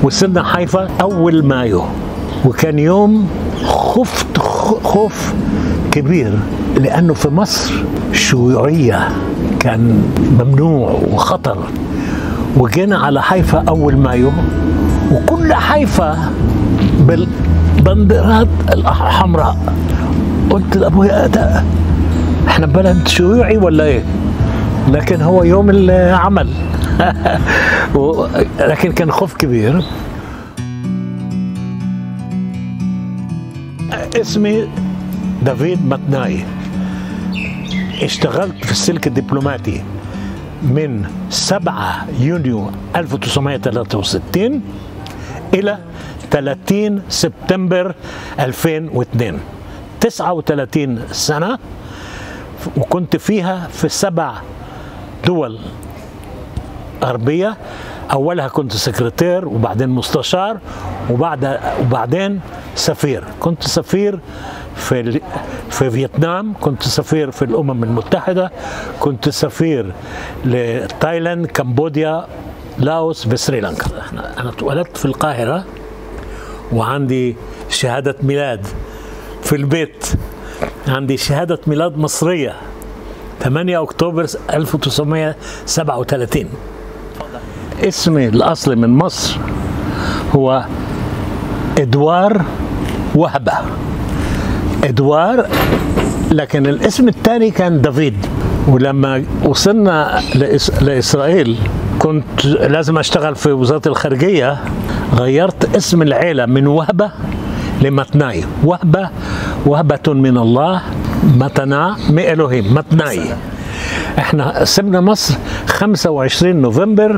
وصلنا حيفا أول مايو وكان يوم خفت خوف كبير لأنه في مصر شيوعية كان ممنوع وخطر وجينا على حيفا أول مايو وكل حيفا بالبندرات الحمراء قلت لأبويا ده احنا بلد شيوعي ولا ايه؟ لكن هو يوم العمل لكن كان خوف كبير اسمي دافيد متناي اشتغلت في السلك الدبلوماتي من 7 يونيو 1963 إلى 30 سبتمبر 2002 39 سنة وكنت فيها في سبع دول غربية أولها كنت سكرتير وبعدين مستشار وبعد وبعدين سفير كنت سفير في في فيتنام كنت سفير في الأمم المتحدة كنت سفير لتايلاند كمبوديا لاوس في سريلانكا أنا اتولدت في القاهرة وعندي شهادة ميلاد في البيت عندي شهادة ميلاد مصرية 8 أكتوبر 1937 اسمي الأصلي من مصر هو إدوار وهبة إدوار لكن الاسم الثاني كان دافيد ولما وصلنا لإس... لإسرائيل كنت لازم أشتغل في وزارة الخارجية غيرت اسم العيلة من وهبة لمتناي وهبة وهبة من الله متنا مي إلهيم متناي احنا سبنا مصر 25 نوفمبر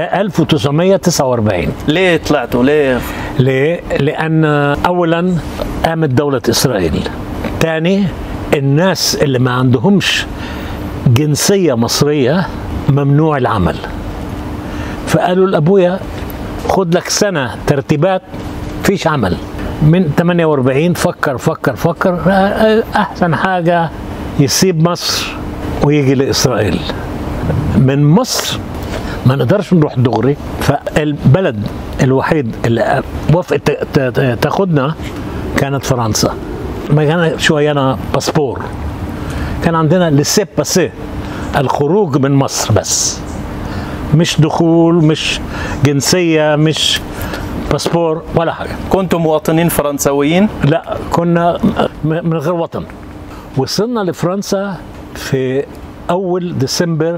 1949 ليه طلعتوا ليه ليه لان اولا قامت دولة اسرائيل ثاني الناس اللي ما عندهمش جنسية مصرية ممنوع العمل فقالوا لابويا خد لك سنة ترتيبات فيش عمل من 48 فكر فكر فكر احسن حاجة يسيب مصر ويجي لاسرائيل من مصر ما نقدرش نروح دغري فالبلد الوحيد اللي وافقت تاخدنا كانت فرنسا ما كان شوية باسبور كان عندنا لسيب باسي الخروج من مصر بس مش دخول مش جنسية مش باسبور ولا حاجة كنتم مواطنين فرنسويين؟ لا كنا من غير وطن وصلنا لفرنسا في أول ديسمبر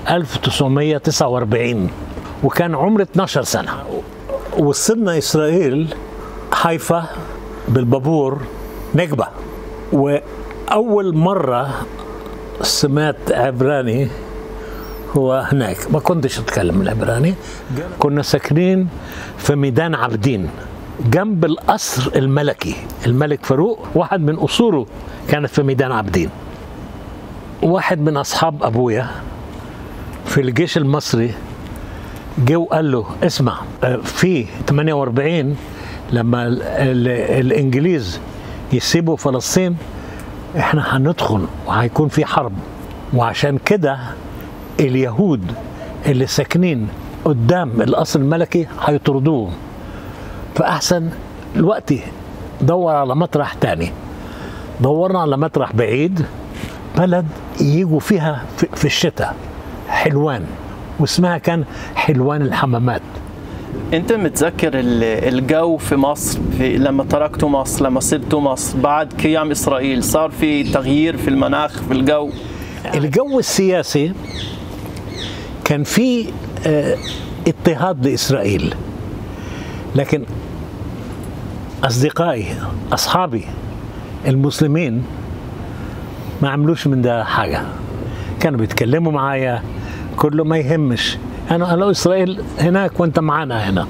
1949 وكان عمري 12 سنة وصلنا إسرائيل حيفا بالبابور نجبة وأول مرة سمعت عبراني هو هناك ما كنتش أتكلم العبراني كنا ساكنين في ميدان عابدين جنب القصر الملكي الملك فاروق واحد من أصوله كانت في ميدان عابدين واحد من أصحاب أبويا في الجيش المصري جه وقال له اسمع في 48 لما الانجليز يسيبوا فلسطين احنا هندخل وهيكون في حرب وعشان كده اليهود اللي ساكنين قدام القصر الملكي هيطردوهم فاحسن الوقت دور على مطرح تاني دورنا على مطرح بعيد بلد يجوا فيها في الشتاء حلوان واسمها كان حلوان الحمامات انت متذكر الجو في مصر في لما تركتوا مصر لما سبتوا مصر بعد قيام اسرائيل صار في تغيير في المناخ في الجو الجو السياسي كان في اه اضطهاد لاسرائيل لكن اصدقائي اصحابي المسلمين ما عملوش من ده حاجه كانوا بيتكلموا معايا كله ما يهمش انا انا اسرائيل هناك وانت معانا هنا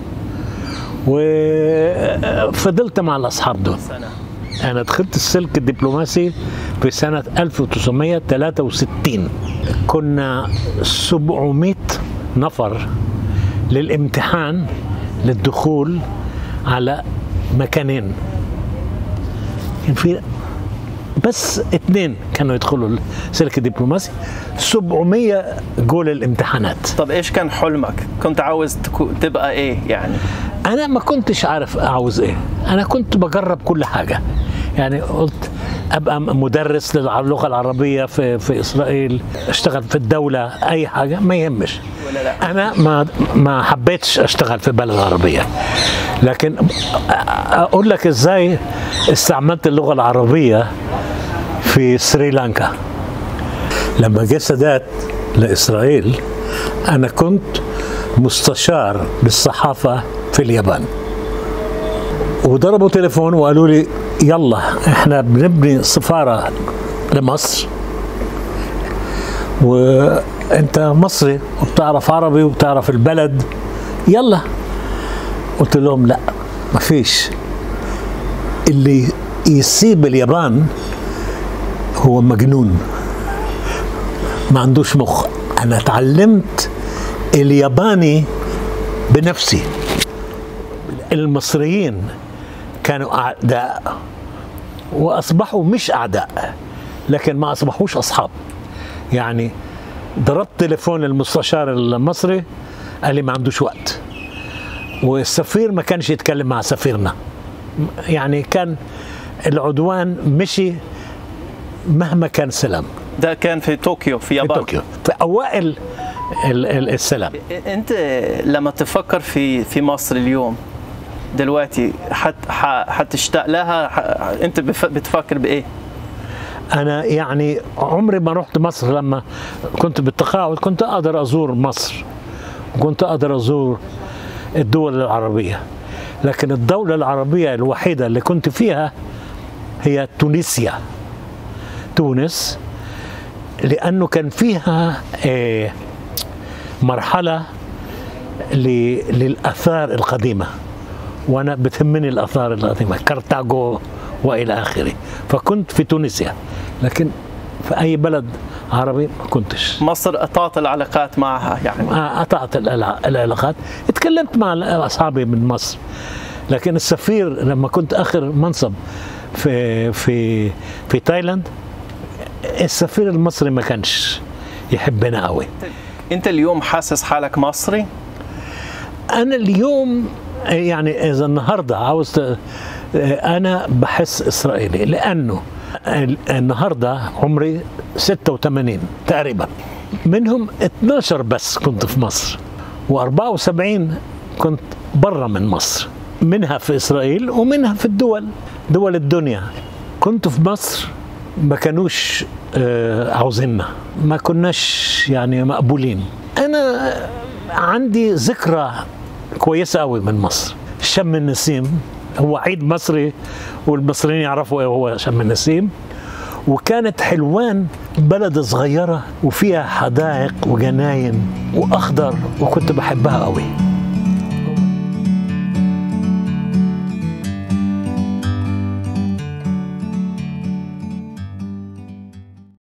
وفضلت مع الاصحاب دول انا دخلت السلك الدبلوماسي في سنه 1963 كنا 700 نفر للامتحان للدخول على مكانين كان في بس اثنين كانوا يدخلوا السلك الدبلوماسي 700 جول الامتحانات طب ايش كان حلمك كنت عاوز تبقى ايه يعني انا ما كنتش عارف عاوز ايه انا كنت بجرب كل حاجه يعني قلت ابقى مدرس للغه العربيه في في اسرائيل اشتغل في الدوله اي حاجه ما يهمش ولا لا؟ انا ما ما حبيتش اشتغل في بلد عربيه لكن اقول لك ازاي استعملت اللغه العربيه في سريلانكا لما جه سادات لاسرائيل انا كنت مستشار بالصحافه في اليابان وضربوا تليفون وقالوا لي يلا احنا بنبني سفاره لمصر وانت مصري وبتعرف عربي وبتعرف البلد يلا قلت لهم لا مفيش اللي يسيب اليابان هو مجنون ما عندوش مخ انا اتعلمت الياباني بنفسي المصريين كانوا اعداء واصبحوا مش اعداء لكن ما اصبحوش اصحاب يعني ضربت تليفون المستشار المصري قال لي ما عندوش وقت والسفير ما كانش يتكلم مع سفيرنا يعني كان العدوان مشي مهما كان سلام ده كان في طوكيو في في يابان طوكيو في اوائل ال- ال- السلام انت لما تفكر في في مصر اليوم دلوقتي حت ح- حتشتاق لها ح- انت بف- بتفكر بايه؟ انا يعني عمري ما رحت مصر لما كنت بالتقاعد كنت اقدر ازور مصر كنت اقدر ازور الدول العربيه لكن الدوله العربيه الوحيده اللي كنت فيها هي تونسيا تونس لانه كان فيها آه، مرحله ل- للاثار القديمه وانا بتهمني الاثار القديمه كارتاغو والى اخره فكنت في تونسيا لكن في اي بلد عربي ما كنتش مصر قطعت العلاقات معها يعني ما قطعت العلا- العلاقات اتكلمت مع اصحابي من مصر لكن السفير لما كنت اخر منصب في في في تايلاند السفير المصري ما كانش يحبنا قوي انت اليوم حاسس حالك مصري؟ انا اليوم يعني اذا النهارده عاوز ت- انا بحس اسرائيلي لانه ال- النهارده عمري 86 تقريبا منهم 12 بس كنت في مصر و74 كنت برا من مصر منها في اسرائيل ومنها في الدول دول الدنيا كنت في مصر ما كانوش آه، عاوزيننا ما كناش يعني مقبولين انا عندي ذكرى كويسه قوي من مصر شم النسيم هو عيد مصري والمصريين يعرفوا ايه هو شم النسيم وكانت حلوان بلد صغيره وفيها حدائق وجناين واخضر وكنت بحبها قوي